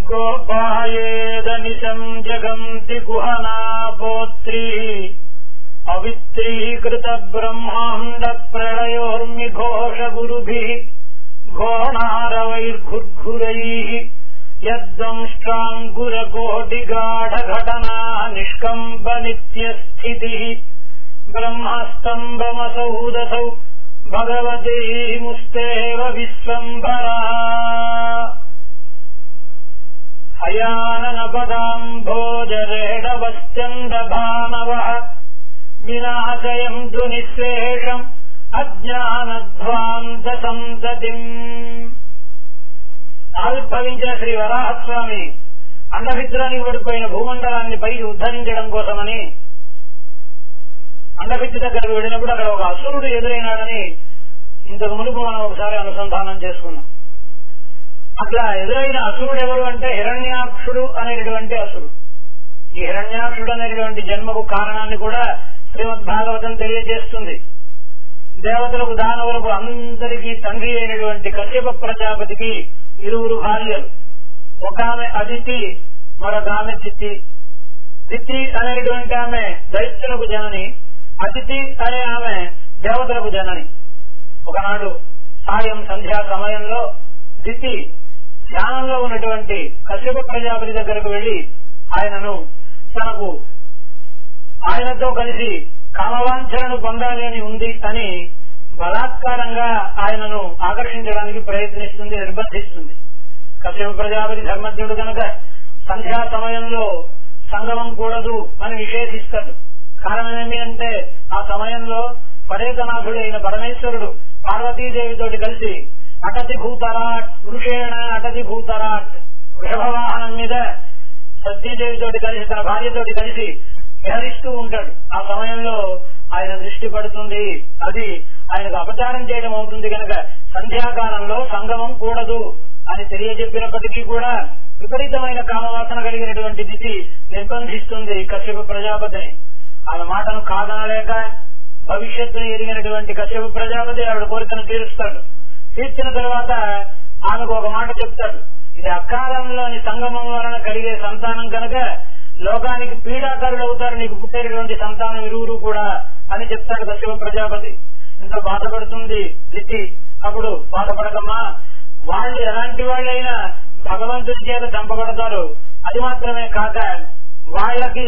गोपायेदनिशम् जगन्ति गुहना पोत्री अवित्रीकृतब्रह्माण्डप्रलयोर्मिघोषगुरुभिः घोणारवैर्घुर्घुरैः यद्दंष्ट्राङ्कुरकोटिगाढघटना निष्कम्पनित्यस्थितिः ब्रह्मस्तम्भमसौदसौ भगवते मुस्तेव विश्वम्भरः हयाननपदाम्भोजरेडवस्त्यन्दभानवः विनाशयन्तु निःशेषम् అజ్ఞానధ్వాంతసంతతిం ఆవిర్భవించిన శ్రీ వరాహస్వామి అండభిత్రానికి పడిపోయిన భూమండలాన్ని పైకి ఉద్ధరించడం కోసమని అండభిత్తి దగ్గరకు వెళ్ళినప్పుడు అక్కడ ఒక అసురుడు ఎదురైనాడని ఇంతకు మునుపు మనం ఒకసారి అనుసంధానం చేసుకున్నాం అట్లా ఎదురైన అసురుడు ఎవరు అంటే హిరణ్యాక్షుడు అనేటటువంటి అసురుడు ఈ హిరణ్యాక్షుడు అనేటటువంటి జన్మకు కారణాన్ని కూడా శ్రీమద్ భాగవతం తెలియజేస్తుంది దేవతలకు దానవులకు అందరికీ తండ్రి అయినటువంటి కశ్యప ప్రజాపతికి ఇరువురు భార్యలు ఒక ఆమె అదితి మరొక ఆమె చిత్తి దితి అనేటువంటి ఆమె దైత్యులకు జనని అతిథి అనే ఆమె దేవతలకు జనని ఒకనాడు సాయం సంధ్యా సమయంలో దితి ధ్యానంలో ఉన్నటువంటి కశ్యప ప్రజాపతి దగ్గరకు వెళ్లి ఆయనను తనకు ఆయనతో కలిసి కామవాంఛనను పొందాలి అని ఉంది అని బలాత్కారంగా ఆయనను ఆకర్షించడానికి ప్రయత్నిస్తుంది నిర్బంధిస్తుంది కశ్యప ప్రజాపతి ధర్మజ్ఞుడు కనుక సంధ్యా సమయంలో సంగమం కూడదు అని నిషేధిస్తాడు కారణం ఏమి అంటే ఆ సమయంలో పరేతనాథుడైన పరమేశ్వరుడు పార్వతీదేవితోటి కలిసి అటతి భూతరాట్ పురుషేణ అటతి భూతరాట్ వృషభవాహనం మీద సతీదేవితోటి కలిసి తన భార్యతోటి కలిసి విహరిస్తూ ఉంటాడు ఆ సమయంలో ఆయన దృష్టి పడుతుంది అది ఆయనకు అపచారం చేయడం అవుతుంది కనుక సంధ్యాకాలంలో సంగమం కూడదు అని తెలియజెప్పినప్పటికీ కూడా విపరీతమైన కామవాసన కలిగినటువంటి దితి నిర్బంధిస్తుంది కశ్యప ప్రజాపతిని ఆమె మాటను కాదనలేక భవిష్యత్తును ఎరిగినటువంటి కశ్యప ప్రజాపతి ఆవిడ కోరికను తీరుస్తాడు తీర్చిన తర్వాత ఆమెకు ఒక మాట చెప్తాడు ఇది అకాలంలోని సంగమం వలన కలిగే సంతానం కనుక లోకానికి పీడాకారులు అవుతారు నీకు పుట్టేటటువంటి సంతానం ఇరువురు కూడా అని చెప్తాడు కశ్యప ప్రజాపతి ఇంత బాధపడుతుంది దితి అప్పుడు బాధపడకమ్మా వాళ్ళు ఎలాంటి వాళ్ళైనా భగవంతుడి చేత చంపబడతారు అది మాత్రమే కాక వాళ్ళకి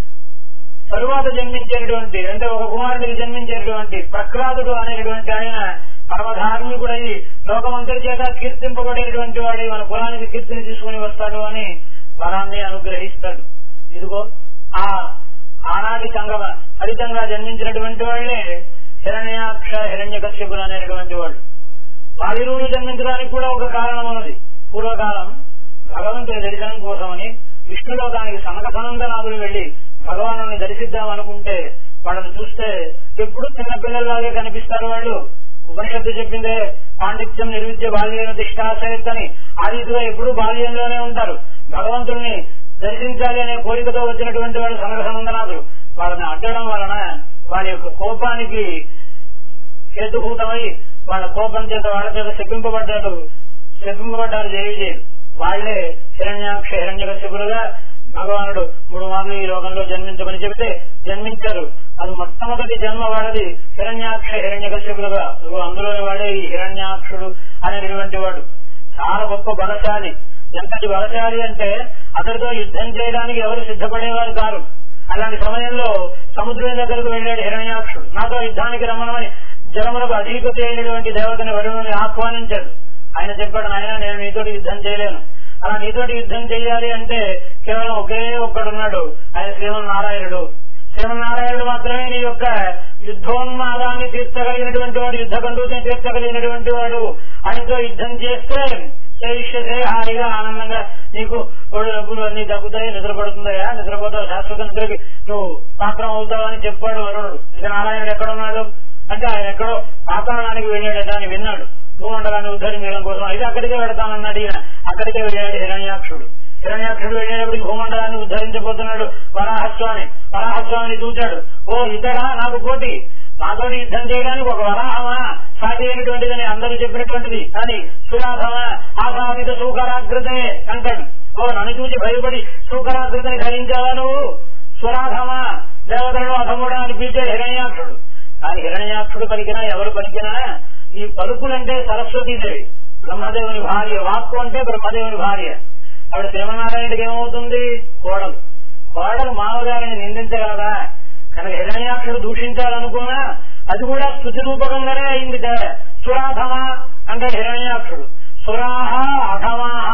తరువాత జన్మించేటువంటి అంటే ఒక కుమారుడికి జన్మించేటువంటి ప్రక్రాదుడు అనేటువంటి ఆయన పరమధార్మికుడై లోకమంతటి చేత కీర్తింపబడేటువంటి వాడి మన కులానికి కీర్తిని తీసుకుని వస్తాడు అని వరాన్ని అనుగ్రహిస్తాడు ఇదిగో ఆ ఆనాటి సంగమ ఫలితంగా జన్మించినటువంటి వాళ్లే హిరణ్యాక్ష హిరణ్య కశ్యపులు అనేటువంటి వాళ్ళు వారిరువురు జన్మించడానికి కూడా ఒక కారణం ఉన్నది పూర్వకాలం భగవంతుని దర్శనం కోసమని విష్ణులోకానికి సనక సనందనాథులు వెళ్లి భగవాను దర్శిద్దాం అనుకుంటే వాళ్ళని చూస్తే ఎప్పుడు చిన్న పిల్లల్లాగే కనిపిస్తారు వాళ్ళు ఉపనిషత్తు చెప్పిందే పాండిత్యం నిర్విద్య బాల్యన తిష్టాసరిత్ అని ఆ రీతిగా ఎప్పుడు బాల్యంలోనే ఉంటారు భగవంతుడిని దర్శించాలి అనే కోరికతో వచ్చినటువంటి వాళ్ళు సనక సనందనాథులు వాళ్ళని అడ్డడం వలన వారి యొక్క కోపానికి హేతుభూతమై వాళ్ళ కోపం చేత వాళ్ళ చేత శపింపబడ్డాడు శపింపబడ్డారు జయవిజయులు వాళ్లే హిరణ్యాక్ష హిరణ్య కశ్యపులుగా భగవానుడు మూడు మార్లు ఈ లోకంలో జన్మించమని చెబితే జన్మించారు అది మొట్టమొదటి జన్మ వాడది హిరణ్యాక్ష హిరణ్య కశ్యపులుగా అందులోని వాడే ఈ హిరణ్యాక్షుడు అనేటువంటి వాడు చాలా గొప్ప బలశాలి ఎంతటి బలశాలి అంటే అతడితో యుద్ధం చేయడానికి ఎవరు సిద్ధపడేవారు కారు అలాంటి సమయంలో సముద్రం దగ్గరకు వెళ్ళాడు హిరణ్యాక్షుడు నాతో యుద్ధానికి రమ్మనమని జలములకు అధిపతి అయినటువంటి దేవతని వరుణుని ఆహ్వానించాడు ఆయన చెప్పాడు నాయన నేను నీతోటి యుద్ధం చేయలేను అలా నీతోటి యుద్ధం చేయాలి అంటే కేవలం ఒకే ఒక్కడున్నాడు ఆయన శ్రీమన్నారాయణుడు శ్రీమన్నారాయణుడు మాత్రమే నీ యొక్క యుద్ధోన్మాదాన్ని తీర్చగలిగినటువంటి వాడు యుద్ధ కంటూతిని తీర్చగలిగినటువంటి వాడు ఆయనతో యుద్ధం చేస్తే శైష్యతే హాయిగా ఆనందంగా నీకు ఒళ్ళు నొప్పులు అన్ని తగ్గుతాయి నిద్రపడుతుందయా నిద్రపోతావు శాశ్వత నిద్రకి నువ్వు పాత్రం అవుతావు అని చెప్పాడు వరుణుడు ఇక నారాయణుడు ఎక్కడున్నాడు అంటే ఆయన ఎక్కడో పాతాళానికి వెళ్ళాడట అని విన్నాడు భూమండలాన్ని ఉద్ధరించడం కోసం అయితే అక్కడికే వెడతానన్నాడు ఈయన అక్కడికే వెళ్ళాడు హిరణ్యాక్షుడు హిరణ్యాక్షుడు వెళ్ళేటప్పటికి భూమండలాన్ని ఉద్ధరించబోతున్నాడు వరాహస్వామి వరాహస్వామిని చూచాడు ఓ ఇతడా నాకు పోటీ నాతో యుద్ధం చేయడానికి ఒక వరాహమా సాటి అయినటువంటిదని అందరూ చెప్పినటువంటిది కానీ సురాధమా ఆసామిత సూకరాగ్రతే అంటాడు ఓ నన్ను చూసి భయపడి సూకరాకృతిని ధరించావా నువ్వు స్వరాధమా దేవతలను అధముడా అని పిలిచాడు హిరణ్యాక్షుడు కానీ హిరణ్యాక్షుడు పలికినా ఎవరు పలికినా ఈ పలుకులంటే సరస్వతీదేవి బ్రహ్మదేవుని భార్య వాక్కు అంటే బ్రహ్మదేవుని భార్య ఆవిడ శ్రీమనారాయణుడికి ఏమవుతుంది కోడలు కోడలు మామగారిని నిందించగలదా కనుక హిరణ్యాక్షుడు దూషించాలనుకున్నా అది కూడా స్థుతి రూపకంగానే అయింది సురాధమ అంటే హిరణ్యాక్షుడు సురాహ అధమాహ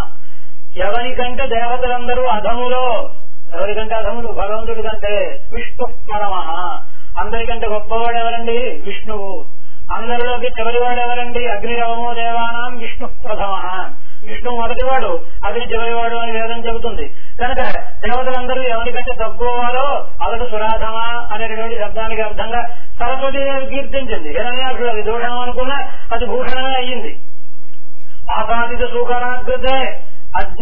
ఎవరికంటే దేవతలందరూ అధములో ఎవరికంటే అధములు భగవంతుడి కంటే విష్ణు పరమ అందరికంటే గొప్పవాడు ఎవరండి విష్ణువు అందరిలోకి చివరివాడు ఎవరండి అగ్నిరవమో దేవానాం విష్ణు ప్రథమ విష్ణు మొదటివాడు అగ్ని చివరివాడు అని వేదం చెబుతుంది కనుక దేవతలందరూ ఎవరికంటే తక్కువవారో అతడు సురాధమ అనేటువంటి శబ్దానికి అర్థంగా సరస్వతి కీర్తించింది హిరణ్యాక్షుడు అది దోషం అనుకున్నా అది భూషణమే అయ్యింది ఆసాదిత సూకరాగ్రతే అజ్ఞ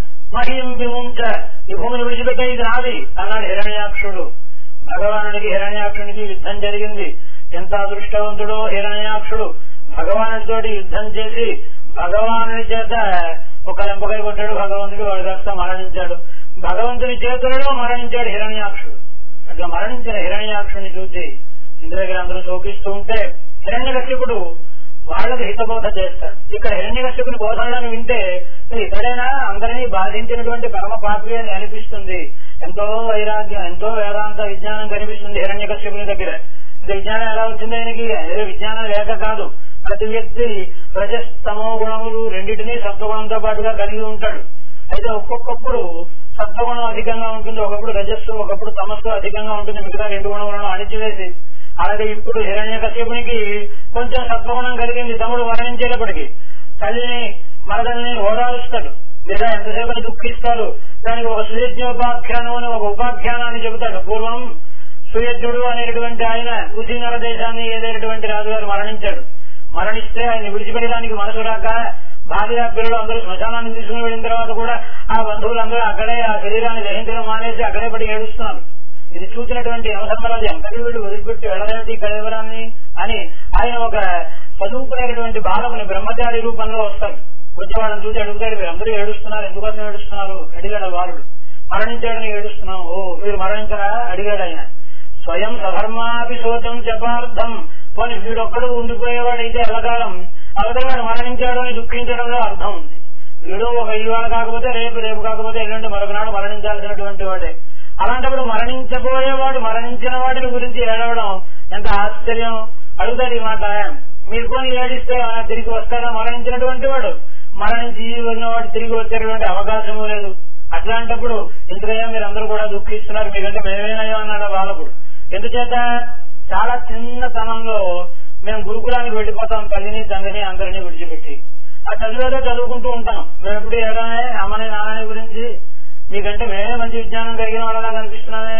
మహిం విముంచ ఈ భూమిని విడిచిపెట్టే ఇది నాది అన్నాడు హిరణ్యాక్షుడు భగవానుడికి హిరణ్యాక్షునికి యుద్ధం జరిగింది ఎంత అదృష్టవంతుడో హిరణ్యాక్షుడు భగవానుడితోటి యుద్ధం చేసి భగవానుడి చేత ఒక లెంపకాయ కొట్టాడు భగవంతుడు వాడు కాస్త మరణించాడు భగవంతుని చేతులలో మరణించాడు హిరణ్యాక్షుడు అట్లా మరణించిన హిరణ్యాక్షుని చూసి ఇంటి దగ్గర అందరూ శోకిస్తూ ఉంటే హిరణ్యకశ్యపుడు వాళ్ళకి హితబోధ చేస్తాడు ఇక్కడ హిరణ్యకశ్యపుని బోధనలను వింటే ఇతడైనా అందరినీ బాధించినటువంటి పరమ పాపి అని అనిపిస్తుంది ఎంతో వైరాగ్యం ఎంతో వేదాంత విజ్ఞానం కనిపిస్తుంది హిరణ్యకశ్యపుని దగ్గర ఇది విజ్ఞానం ఎలా వచ్చింది ఆయనకి ఏదో విజ్ఞానం లేక కాదు ప్రతి వ్యక్తి రజస్తమో గుణములు రెండింటినీ సత్వగుణంతో పాటుగా కలిగి ఉంటాడు అయితే ఒక్కొక్కప్పుడు సత్వగుణం అధికంగా ఉంటుంది ఒకప్పుడు రజస్సు ఒకప్పుడు తమస్సు అధికంగా ఉంటుంది మిగతా రెండు గుణములను అణిచివేసి అలాగే ఇప్పుడు హిరణ్య కశ్యపునికి కొంచెం సత్వగుణం కలిగింది తమ్ముడు మరణించేటప్పటికి తల్లిని మరదల్ని ఓదారుస్తాడు లేదా ఎంతసేపు దుఃఖిస్తాడు దానికి ఒక సుయజ్ఞోపాఖ్యానం అని ఒక ఉపాఖ్యానాన్ని చెబుతాడు పూర్వం సుయజ్ఞుడు అనేటటువంటి ఆయన కుశీనర దేశాన్ని ఏదైనటువంటి రాజుగారు మరణించాడు మరణిస్తే ఆయన విడిచిపెట్టడానికి మనసు రాక భార్య పిల్లలు అందరూ శ్మశానాన్ని తీసుకుని వెళ్ళిన తర్వాత కూడా ఆ బంధువులందరూ అక్కడే ఆ శరీరాన్ని దహించడం మానేసి అక్కడే పడి ఏడుస్తున్నారు ఇది చూసినటువంటి యమధర్మరాజు ఎంతటి వీడు వదిలిపెట్టి వెళ్ళలేదు ఈ కళేవరాన్ని అని ఆయన ఒక చదువుకునేటటువంటి బాలకుని బ్రహ్మచారి రూపంలో వస్తాడు వచ్చి వాళ్ళని చూసి అడుగుతాడు మీరు అందరూ ఏడుస్తున్నారు ఎందుకోసం ఏడుస్తున్నారు అడిగాడు వారుడు మరణించాడని ఏడుస్తున్నాం ఓ మీరు మరణించరా అడిగాడు ఆయన స్వయం సధర్మాపి శోచం జపార్థం పోనీ వీడొక్కడు ఉండిపోయేవాడైతే ఎల్లకాలం అవతలవాడు మరణించాడు అని దుఃఖించడంలో అర్థం ఉంది వీడు ఒక ఇవాళ కాకపోతే రేపు రేపు కాకపోతే ఎల్లుండి మరొకనాడు మరణించాల్సినటువంటి వాడే అలాంటప్పుడు మరణించబోయేవాడు మరణించిన వాడిని గురించి ఏడవడం ఎంత ఆశ్చర్యం అడుగుతాడు ఈ మాట మీరు కొని ఏడిస్తే ఆయన తిరిగి వస్తాడా మరణించినటువంటి వాడు మరణించి ఉన్నవాడు తిరిగి వచ్చేటువంటి అవకాశము లేదు అట్లాంటప్పుడు ఇంతకయ్యా మీరందరూ కూడా దుఃఖిస్తున్నారు మీకంటే మేమేనయ్యా అన్నాడు బాలకుడు ఎందుచేత చాలా చిన్నతనంలో మేము గురుకులానికి వెళ్ళిపోతాం తల్లిని తండ్రిని అందరినీ విడిచిపెట్టి ఆ చదివేదో చదువుకుంటూ ఉంటాం మేము ఎప్పుడు ఏడానే అమ్మని నాన్నని గురించి మీకంటే మేమే మంచి విజ్ఞానం కలిగిన వాళ్ళలా కనిపిస్తున్నామే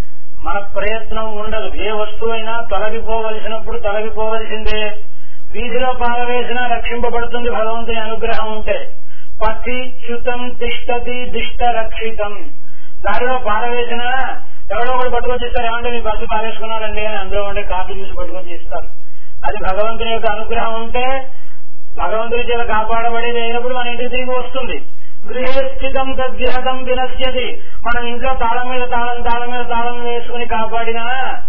మన ప్రయత్నం ఉండదు ఏ వస్తువు అయినా తొలగిపోవలసినప్పుడు తొలగిపోవలసిందే వీధిలో పారవేసినా రక్షింపబడుతుంది భగవంతుని అనుగ్రహం ఉంటే పక్షి చ్యుతం తిష్టతి దిష్ట రక్షితం దారిలో పారవేసిన ఎవడో ఒకటి పట్టుకొని ఇస్తారు ఏమంటే మీ బస్సు పారేసుకున్నారండి అని అందులో ఉండే కార్డు చూసి పట్టుకొని ఇస్తారు అది భగవంతుని యొక్క అనుగ్రహం ఉంటే భగవంతుని చేత కాపాడబడేది అయినప్పుడు మన ఇంటికి తిరిగి వస్తుంది గృహస్థితం తద్గ్రహం వినశ్యతి మనం ఇంట్లో తాళం మీద తాళం తాళం మీద తాళం వేసుకుని కాపాడినా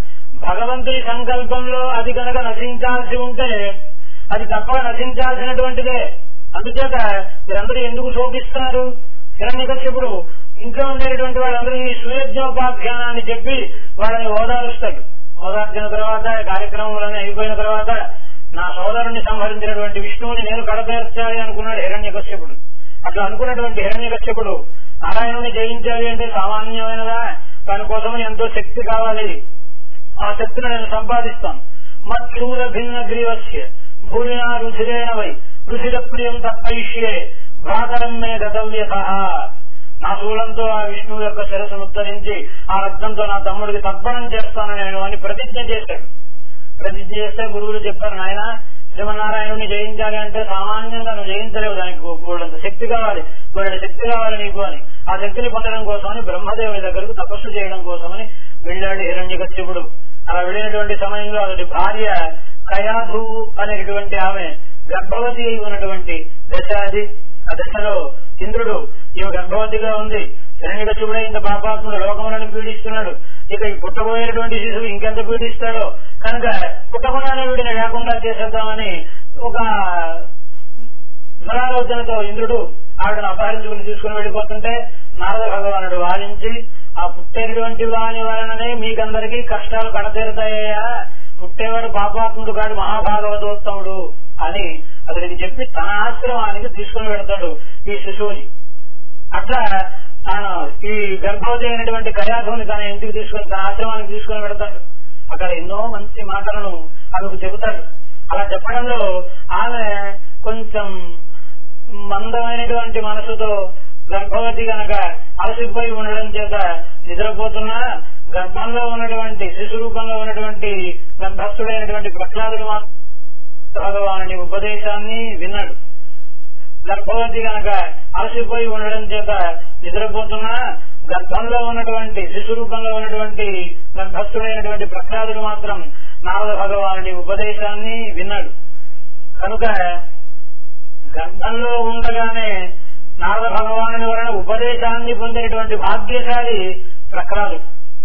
భగవంతుని సంకల్పంలో అది కనుక నశించాల్సి ఉంటే అది తప్ప నశించాల్సినటువంటిదే అందుచేత మీరందరూ ఎందుకు శోభిస్తున్నారు హిరణ్యకశ్యపుడు ఇంట్లో ఉండేటువంటి వాళ్ళందరూ ఈ సుయజ్ఞోపాఖ్యానాన్ని చెప్పి వాళ్ళని ఓదారుస్తాడు ఓదార్చిన తర్వాత కార్యక్రమాలన్నీ అయిపోయిన తర్వాత నా సోదరుని సంహరించినటువంటి విష్ణువుని నేను కడపేర్చాలి అనుకున్నాడు హిరణ్యకశ్యపుడు అట్లా అనుకున్నటువంటి హిరణ్యకశ్యపుడు నారాయణుని జయించాలి అంటే సామాన్యమైనదా దానికోసం ఎంతో శక్తి కావాలి ఆ శక్తిని నేను సంపాదిస్తాను మత్సూర భిన్న గ్రీవస్య భూమినా రుధిరేణ వై రుధిర ప్రియం తప్పయిష్యే భ్రాతరం మే గతవ్యత నా శూలంతో ఆ విష్ణువు యొక్క శిరస్సును ఉత్తరించి ఆ రక్తంతో నా తమ్ముడికి తర్పణం చేస్తాను నేను అని ప్రతిజ్ఞ చేశాడు ప్రతిజ్ఞ చేస్తే గురువులు చెప్పారు నాయన శ్రీమన్నారాయణుని జయించాలి అంటే సామాన్యంగా నువ్వు జయించలేవు దానికి కూడంత శక్తి కావాలి కొన్ని శక్తి కావాలి నీకు అని ఆ శక్తిని పొందడం కోసమని బ్రహ్మదేవుని దగ్గరకు తపస్సు చేయడం కోసమని వెళ్ళాడు హిరణ్యకశ్యపుడు అలా వెళ్ళినటువంటి సమయంలో అతడి భార్య కయాధు అనేటువంటి ఆమె గర్భవతి అయి ఉన్నటువంటి దశ అది ఆ దశలో ఇంద్రుడు ఈ ఈమె గర్భవతిగా ఉంది హిరణ్యకశిపుడే ఇంత పాపాత్ముడు లోకములను పీడిస్తున్నాడు ఇక ఈ పుట్టబోయేటువంటి శిశువు ఇంకెంత పీడిస్తాడో కనుక పుట్టకుండానే వీడిని లేకుండా చేసేద్దామని ఒక దురాలోచనతో ఇంద్రుడు ఆవిడను అపహరించుకుని తీసుకుని వెళ్ళిపోతుంటే నారద భగవానుడు వారించి ఆ పుట్టేటువంటి వాని వలననే మీకందరికీ కష్టాలు కడతీరుతాయ్యా పుట్టేవాడు పాపాత్ముడు కాడు మహాభాగవతోత్తముడు అని అతనికి చెప్పి తన ఆశ్రమానికి తీసుకుని వెళ్తాడు ఈ శిశువుని అట్లా తాను ఈ గర్భవతి అయినటువంటి కయాధుని తన ఇంటికి తీసుకుని తన ఆశ్రమానికి తీసుకుని వెళ్తాడు అక్కడ ఎన్నో మంచి మాటలను ఆమెకు చెబుతాడు అలా చెప్పడంలో ఆమె కొంచెం మందమైనటువంటి మనసుతో గర్భవతి గనక అలసిపోయి ఉండడం చేత నిద్రపోతున్నా గర్భంలో ఉన్నటువంటి శిశు రూపంలో ఉన్నటువంటి గర్భస్థుడైనటువంటి ప్రహ్లాదుడు మాత్రం భగవానుని ఉపదేశాన్ని విన్నాడు గర్భవతి గనక అలసిపోయి ఉండడం చేత నిద్రపోతున్నా గర్భంలో ఉన్నటువంటి శిశు రూపంలో ఉన్నటువంటి గర్భస్థుడైనటువంటి ప్రహ్లాదుడు మాత్రం నారద భగవానుడి ఉపదేశాన్ని విన్నాడు కనుక గర్భంలో ఉండగానే నారద భగవానుని వలన ఉపదేశాన్ని పొందినటువంటి భాగ్యశాలి ప్రహ్లాదుడు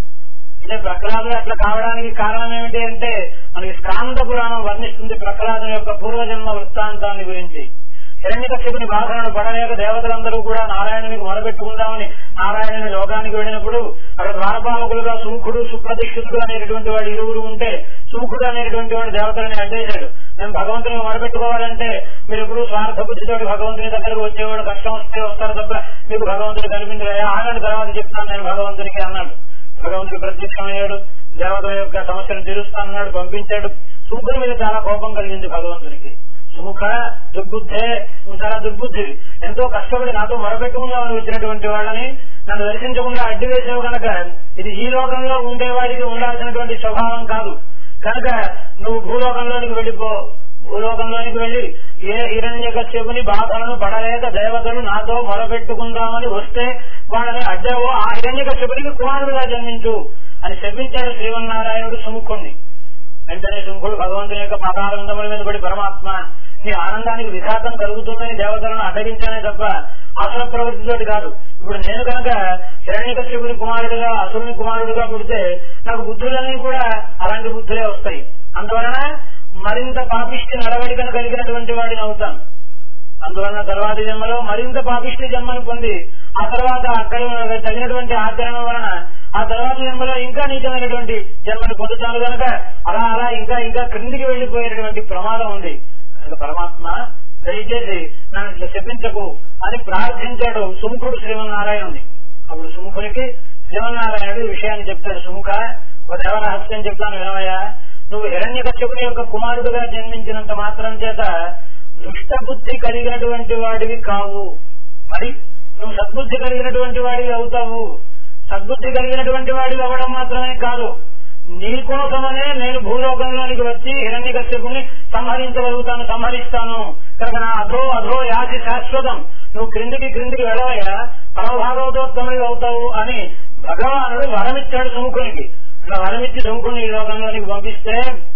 అంటే ప్రహ్లాదుడు అట్లా కావడానికి కారణం ఏమిటి అంటే మనకి స్కాంద పురాణం వర్ణిస్తుంది ప్రహ్లాదుని యొక్క పూర్వజన్మ వృత్తాంతాన్ని గురించి హిరణ్యకశ్యపుని బాధలను పడలేక దేవతలందరూ కూడా నారాయణునికి మొరపెట్టుకుందామని నారాయణుని లోకానికి వెళ్ళినప్పుడు అక్కడ ద్వారపాలకులుగా సుముఖుడు సుప్రదీక్షితుడు అనేటటువంటి వాడు ఇరువురు ఉంటే సుముఖుడు అనేటటువంటి వాడు దేవతలని అడ్డేశాడు మేము భగవంతుని మొరపెట్టుకోవాలంటే మీరు ఎప్పుడు స్వార్థ బుద్ధితో భగవంతుని దగ్గరకు వచ్చేవాడు కష్టం వస్తే వస్తారు తప్ప మీకు భగవంతుడు కనిపించలే ఆగండి తర్వాత చెప్తాను నేను భగవంతునికి అన్నాడు భగవంతుడు ప్రత్యక్షమయ్యాడు దేవతల యొక్క సమస్యను తీరుస్తానన్నాడు పంపించాడు సుముఖుడి మీద చాలా కోపం కలిగింది భగవంతునికి సుముఖ దుర్బుద్ధే నువ్వు చాలా దుర్బుద్ధివి ఎంతో కష్టపడి నాతో మొరపెట్టుకుందామని వచ్చినటువంటి వాళ్ళని నన్ను దర్శించకుండా అడ్డు వేసావు కనుక ఇది ఈ లోకంలో ఉండేవాడికి ఉండాల్సినటువంటి స్వభావం కాదు కనుక నువ్వు భూలోకంలోనికి వెళ్ళిపో భూలోకంలోనికి వెళ్లి ఏ హిరణ్య కశ్యపుని బాధలను పడలేక దేవతలు నాతో మొరపెట్టుకుందామని వస్తే వాళ్ళని అడ్డావో ఆ హిరణ్య కశ్యపునికి కుమారుడుగా జన్మించు అని శపించాడు శ్రీమన్నారాయణుడు సుముఖుణ్ణి వెంటనే శంకుడు భగవంతుని యొక్క పాదారంధముల మీద పడి పరమాత్మ నీ ఆనందానికి విఘాతం కలుగుతుందని దేవతలను అడ్డగించానే తప్ప అసుర ప్రవృత్తితోటి కాదు ఇప్పుడు నేను కనుక హిరణ్యకశ్యపుని కుమారుడుగా అసురుని కుమారుడుగా పుడితే నాకు బుద్ధులన్నీ కూడా అలాంటి బుద్ధులే వస్తాయి అందువలన మరింత పాపిష్టి నడవడికను కలిగినటువంటి వాడిని అవుతాను అందువలన తర్వాతి జన్మలో మరింత పాపిష్టి జన్మను పొంది ఆ తర్వాత అక్కడ తగినటువంటి ఆచరణ వలన ఆ తర్వాత జన్మలో ఇంకా నీచమైనటువంటి జన్మను పొందుతాను కనుక అలా అలా ఇంకా ఇంకా క్రిందికి వెళ్లిపోయేటటువంటి ప్రమాదం ఉంది కనుక పరమాత్మ దయచేసి నన్ను ఇట్లా శపించకు అని ప్రార్థించాడు సుముఖుడు శ్రీమన్నారాయణుని అప్పుడు సుముఖునికి శ్రీమన్నారాయణుడు ఈ విషయాన్ని చెప్తాడు సుముఖ ఒక దేవరహస్యం చెప్తాను వినవయ్యా నువ్వు హిరణ్య కశ్యపుని యొక్క కుమారుడుగా జన్మించినంత మాత్రం చేత దుష్ట బుద్ధి కలిగినటువంటి వాడివి కావు మరి నువ్వు సద్బుద్ధి కలిగినటువంటి వాడివి అవుతావు సద్బుద్ధి కలిగినటువంటి వాడివి అవ్వడం మాత్రమే కాదు నీ కోసమనే నేను భూలోకంలోనికి వచ్చి హిరణ్య కశ్యపుని సంహరించగలుగుతాను సంహరిస్తాను కనుక నా అధో అధో యాసి శాశ్వతం నువ్వు క్రిందికి క్రిందికి వెళ్ళవయ్యా పరభాగవతోత్తముడి అవుతావు అని భగవానుడు వరమిచ్చాడు సుముఖునికి అట్లా వరమిచ్చి సుముఖుని ఈ లోకంలోనికి పంపిస్తే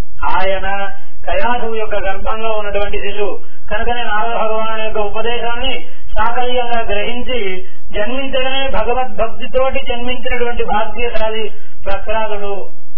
ఆయన కయాసువు యొక్క గర్భంలో ఉన్నటువంటి శిశువు కనుకనే నారద భగవాను యొక్క ఉపదేశాన్ని సాకల్యంగా గ్రహించి జన్మించడమే భగవద్భక్తితోటి జన్మించినటువంటి భాగ్యశాలి ప్రహ్లాదుడు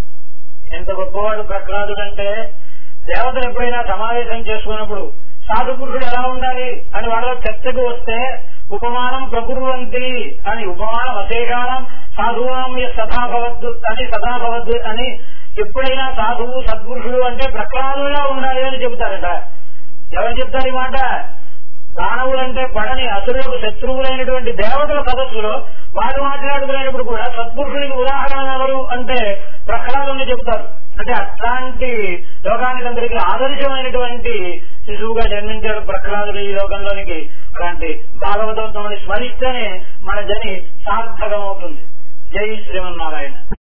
ఎంత గొప్పవాడు ప్రహ్లాదుడు అంటే దేవతలు ఎప్పుడైనా సమావేశం చేసుకున్నప్పుడు సాధు పురుషుడు ఎలా ఉండాలి అని వాళ్ళ చర్చకు వస్తే ఉపమానం ప్రకుర్వంతి అని ఉపమానం అశేషానం సాధువాం సదాభవద్దు అని సదాభవద్దు అని ఎప్పుడైనా సాధువు సద్పురుషుడు అంటే ప్రహ్లాదులా ఉండాలి అని చెబుతారట ఎవరు చెప్తారు ఈ మాట దానవులంటే పడని అసురులకు శత్రువులైనటువంటి దేవతల సదస్సులో వాడు మాట్లాడుకునేటప్పుడు కూడా సత్పురుషునికి ఉదాహరణ ఎవరు అంటే ప్రహ్లాదుని చెప్తారు అంటే అట్లాంటి లోకానికందరికీ ఆదర్శమైనటువంటి శిశువుగా జన్మించాడు ప్రహ్లాదుడు ఈ లోకంలోనికి అలాంటి భాగవతం స్మరిస్తేనే మన జని సార్థకమవుతుంది జై శ్రీమన్నారాయణ